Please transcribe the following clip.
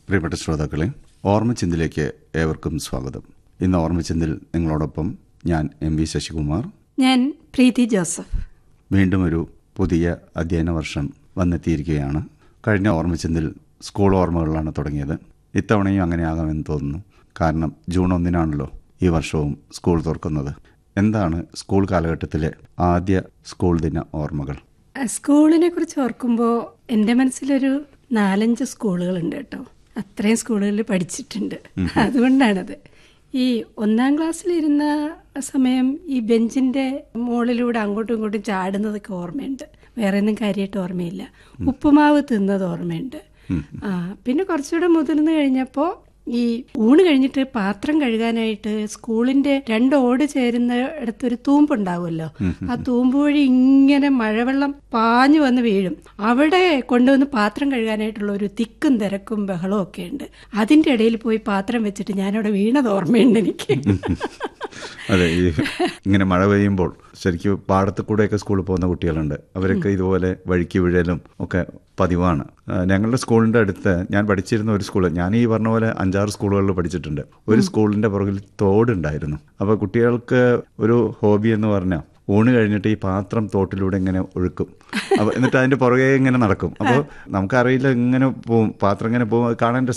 പ്രിയപ്പെട്ട ശ്രോതാക്കളെ ഓർമ്മച്ചിന്തിലേക്ക് ഏവർക്കും സ്വാഗതം ഇന്ന് ഓർമ്മച്ചിന്തിൽ നിങ്ങളോടൊപ്പം ഞാൻ എം വി ശശികുമാർ ഞാൻ പ്രീതി ജോസഫ് വീണ്ടും ഒരു പുതിയ അധ്യയന വർഷം വന്നെത്തിയിരിക്കുകയാണ് കഴിഞ്ഞ ഓർമ്മച്ചിന്തിൽ സ്കൂൾ ഓർമ്മകളിലാണ് തുടങ്ങിയത് ഇത്തവണയും അങ്ങനെ ആകാമെന്ന് തോന്നുന്നു കാരണം ജൂൺ ഒന്നിനാണല്ലോ ഈ വർഷവും സ്കൂൾ തുറക്കുന്നത് എന്താണ് സ്കൂൾ കാലഘട്ടത്തിലെ ആദ്യ സ്കൂൾ ദിന ഓർമ്മകൾ സ്കൂളിനെ കുറിച്ച് ഓർക്കുമ്പോൾ എൻ്റെ മനസ്സിലൊരു നാലഞ്ച് സ്കൂളുകളുണ്ട് കേട്ടോ അത്രയും സ്കൂളുകളിൽ പഠിച്ചിട്ടുണ്ട് അതുകൊണ്ടാണത് ഈ ഒന്നാം ക്ലാസ്സിലിരുന്ന സമയം ഈ ബെഞ്ചിന്റെ മുകളിലൂടെ അങ്ങോട്ടും ഇങ്ങോട്ടും ചാടുന്നതൊക്കെ ഓർമ്മയുണ്ട് വേറെ ഒന്നും കാര്യമായിട്ട് ഓർമ്മയില്ല ഉപ്പുമാവ് തിന്നത് ഓർമ്മയുണ്ട് ആ പിന്നെ കുറച്ചുകൂടെ മുതിർന്നു കഴിഞ്ഞപ്പോൾ ഈ ഊണ് കഴിഞ്ഞിട്ട് പാത്രം കഴുകാനായിട്ട് സ്കൂളിന്റെ രണ്ട് ഓട് ചേരുന്ന ഇടത്തൊരു തൂമ്പുണ്ടാവുമല്ലോ ആ തൂമ്പ് വഴി ഇങ്ങനെ മഴവെള്ളം പാഞ്ഞു വന്ന് വീഴും അവിടെ കൊണ്ടുവന്ന് പാത്രം കഴുകാനായിട്ടുള്ള ഒരു തിക്കും തിരക്കും ബഹളവും ഒക്കെ ഉണ്ട് അതിന്റെ ഇടയിൽ പോയി പാത്രം വെച്ചിട്ട് ഞാനവിടെ വീണത് ഓർമ്മയുണ്ട് എനിക്ക് അതെ ഈ ഇങ്ങനെ മഴ പെയ്യുമ്പോൾ ശരിക്കും പാടത്ത് കൂടെയൊക്കെ സ്കൂളിൽ പോകുന്ന കുട്ടികളുണ്ട് അവരൊക്കെ ഇതുപോലെ വഴിക്ക് വീഴലും ഒക്കെ പതിവാണ് ആ, ഞങ്ങളുടെ സ്കൂളിന്റെ അടുത്ത് ഞാൻ പഠിച്ചിരുന്ന ഒരു സ്കൂൾ ഞാൻ ഈ പറഞ്ഞ പോലെ അഞ്ചാറ് സ്കൂളുകളിൽ പഠിച്ചിട്ടുണ്ട് ഒരു സ്കൂളിന്റെ പുറകിൽ തോടുണ്ടായിരുന്നു അപ്പോൾ കുട്ടികൾക്ക് ഒരു ഹോബി എന്ന് പറഞ്ഞാൽ ഊണ് കഴിഞ്ഞിട്ട് ഈ പാത്രം തോട്ടിലൂടെ ഇങ്ങനെ ഒഴുക്കും അപ്പോൾ എന്നിട്ട് അതിന്റെ പുറകെ ഇങ്ങനെ നടക്കും അപ്പോൾ നമുക്കറിയില്ല ഇങ്ങനെ പോവും പാത്രം ഇങ്ങനെ പോകും കാണാൻ